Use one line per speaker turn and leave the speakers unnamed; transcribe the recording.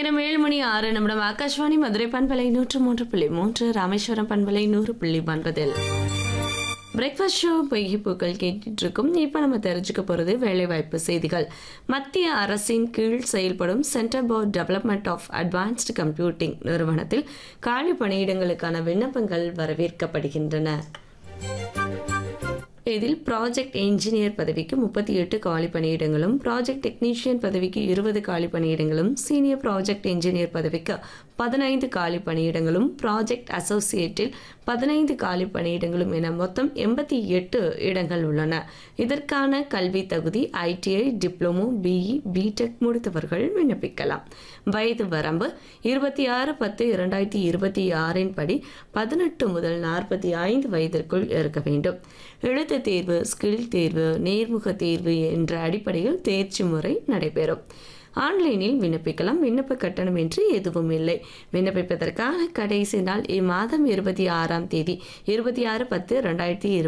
நேரம் ஏழு மணி ஆறு நிமிடம் ஆகாஷ்வாணி மதுரை பண்பலை நூற்று மூன்று புள்ளி மூன்று ராமேஸ்வரம் பண்பலை நூறு புள்ளி ஒன்பதில் பிரேக்ஃபாஸ்ட் ஷோ பொய்கி பூக்கள் கேட்டுட்டு இருக்கோம் இப்போ நம்ம தெரிஞ்சுக்க போகிறது வேலைவாய்ப்பு செய்திகள் மத்திய அரசின் கீழ் செயல்படும் centre for development of advanced computing நிறுவனத்தில் காலி பணியிடங்களுக்கான விண்ணப்பங்கள் வரவேற்கப்படுகின்றன இதில் ப்ராஜெக்ட் என்ஜினியர் பதவிக்கு முப்பத்தி எட்டு காலி பணியிடங்களும் ப்ராஜெக்ட் டெக்னீஷியன் பதவிக்கு இருபது காலி பணியிடங்களும் சீனியர் ப்ராஜெக்ட் என்ஜினியர் பதவிக்கு பதினைந்து காலி பணியிடங்களும் ப்ராஜெக்ட் அசோசியேட்டில் பதினைந்து காலி பணியிடங்களும் என மொத்தம் எண்பத்தி எட்டு இடங்கள் உள்ளன இதற்கான கல்வி தகுதி ஐடிஐ டிப்ளமோ பிஇ பிடெக் முடித்தவர்கள் விண்ணப்பிக்கலாம் வயது வரம்பு இருபத்தி ஆறு பத்து இரண்டாயிரத்தி இருபத்தி ஆறின் படி பதினெட்டு முதல் நாற்பத்தி ஐந்து வயதிற்குள் இருக்க வேண்டும் எழுத்து தேர்வு ஸ்கில் தேர்வு நேர்முக தேர்வு என்ற அடிப்படையில் தேர்ச்சி முறை நடைபெறும் ஆன்லைனில் விண்ணப்பிக்கலாம் விண்ணப்ப கட்டணம் என்று எதுவும் இல்லை விண்ணப்பிப்பதற்கான கடைசி நாள் இம்மாதம் இருபத்தி ஆறாம் தேதி இருபத்தி ஆறு பத்து ரெண்டாயிரத்தி